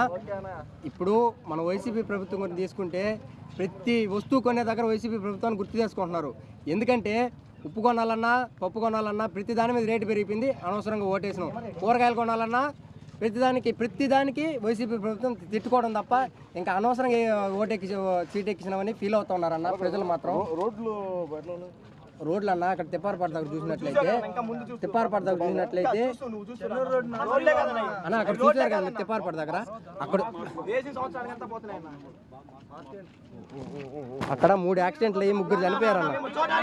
ఇప్పుడు మన వైసీపీ ప్రభుత్వం గురించి తీసుకుంటే ప్రతి వస్తువు కొనే దగ్గర వైసీపీ ప్రభుత్వాన్ని గుర్తు చేసుకుంటున్నారు ఎందుకంటే ఉప్పు కొనాలన్నా పప్పు కొనాలన్నా ప్రతి దాని మీద రేటు పెరిగిపోయింది అనవసరంగా ఓటేసినాం కూరగాయలు కొనాలన్నా ప్రతిదానికి ప్రతిదానికి వైసీపీ ప్రభుత్వం తిట్టుకోవడం తప్ప ఇంకా అనవసరంగా ఏ ఓటెక్కి సీట్ ఎక్కించినామని ఫీల్ అవుతున్నారన్న ప్రజలు మాత్రం రోడ్లు ఎట్లా ఉన్నాయి రోడ్లు అన్న అక్కడ తిప్పారపాటు దగ్గర చూసినట్లయితే తిప్పారపాటు దగ్గర చూసినట్లయితే అన్న అక్కడ చూసారు కదా మీరు తిప్పారపాటు దగ్గర అక్కడ అక్కడ మూడు యాక్సిడెంట్లు అయ్యి ముగ్గురు చనిపోయారు అన్న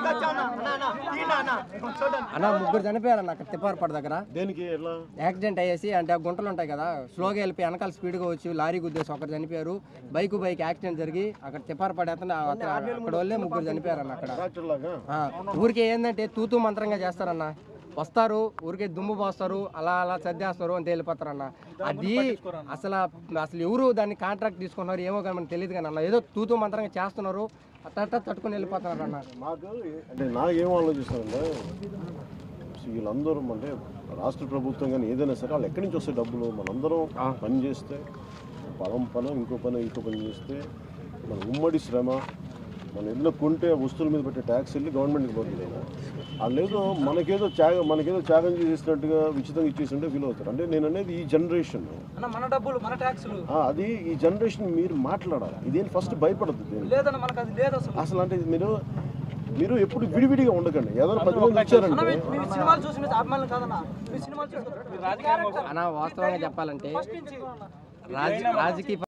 అన్న ముగ్గురు చనిపోయారు అన్న అక్కడ తిప్పారపాటు దగ్గర దేనికి ఎట్లా యాక్సిడెంట్ అయ్యేసి అంటే ఆ గుంటలు ఉంటాయి కదా స్లోగా వెళ్ళిపోయి వెనకాల స్పీడ్గా వచ్చి లారీ గుద్దేసి ఒకరు చనిపోయారు బైక్ బైక్ యాక్సిడెంట్ జరిగి అక్కడ తిప్పారు పడేస్తుంటే అక్కడ వాళ్ళే ముగ్గురు చనిపోయారు అన్న అక్కడ ట్రాక్టర్ లాగా ఆ, ఊరికే ఏంటంటే తూతూ మంత్రంగా చేస్తారన్న వస్తారు ఊరికే దుమ్ము పోస్తారు అలా అలా సర్దేస్తారు అని వెళ్ళిపోతారన్న అది అసలు అసలు ఎవరు దాన్ని కాంట్రాక్ట్ తీసుకున్నారు ఏమో కానీ మనకు తెలియదు కానీ అన్న ఏదో తూతూ మంత్రంగా చేస్తున్నారు అట్ట అట్ట తట్టుకొని వెళ్ళిపోతున్నారు అన్న నాకు అంటే నాకేం ఆలోచిస్తానంటే వీళ్ళందరూ అంటే రాష్ట్ర ప్రభుత్వం కానీ ఏదైనా సరే వాళ్ళు ఎక్కడి నుంచి వస్తాయి డబ్బులు మనందరం పని చేస్తే పొలం పని ఇంకో పని ఇంకో పని చేస్తే మన ఉమ్మడి శ్రమ మనం ఏదైనా కొంటే ఆ వస్తువుల మీద పెట్టే ట్యాక్స్ వెళ్ళి గవర్నమెంట్కి పోతుంది వాళ్ళేదో మనకేదో త్యాగం మనకేదో త్యాగం చేసినట్టుగా ఉచితంగా ఇచ్చేసింటే ఫీల్ అవుతారు అంటే నేను అనేది ఈ జనరేషన్ అన్న మన డబ్బులు మన ట్యాక్సులు అది ఈ జనరేషన్ మీరు మాట్లాడాలి ఇదేం ఫస్ట్ భయపడద్దు దేనికి. లేదన్న మనకు అది లేదు అసలు అసలు అంటే మీరు మీరు ఎప్పుడు విడివిడిగా ఉండకండి ఏదైనా పది మంది ఇచ్చారంటే మీరు సినిమాలు చూసి మీరు అభిమానులు కాదన్న మీరు సినిమాలు చూసి అన్న వాస్తవంగా చెప్పాలంటే రాజ రాజకీయ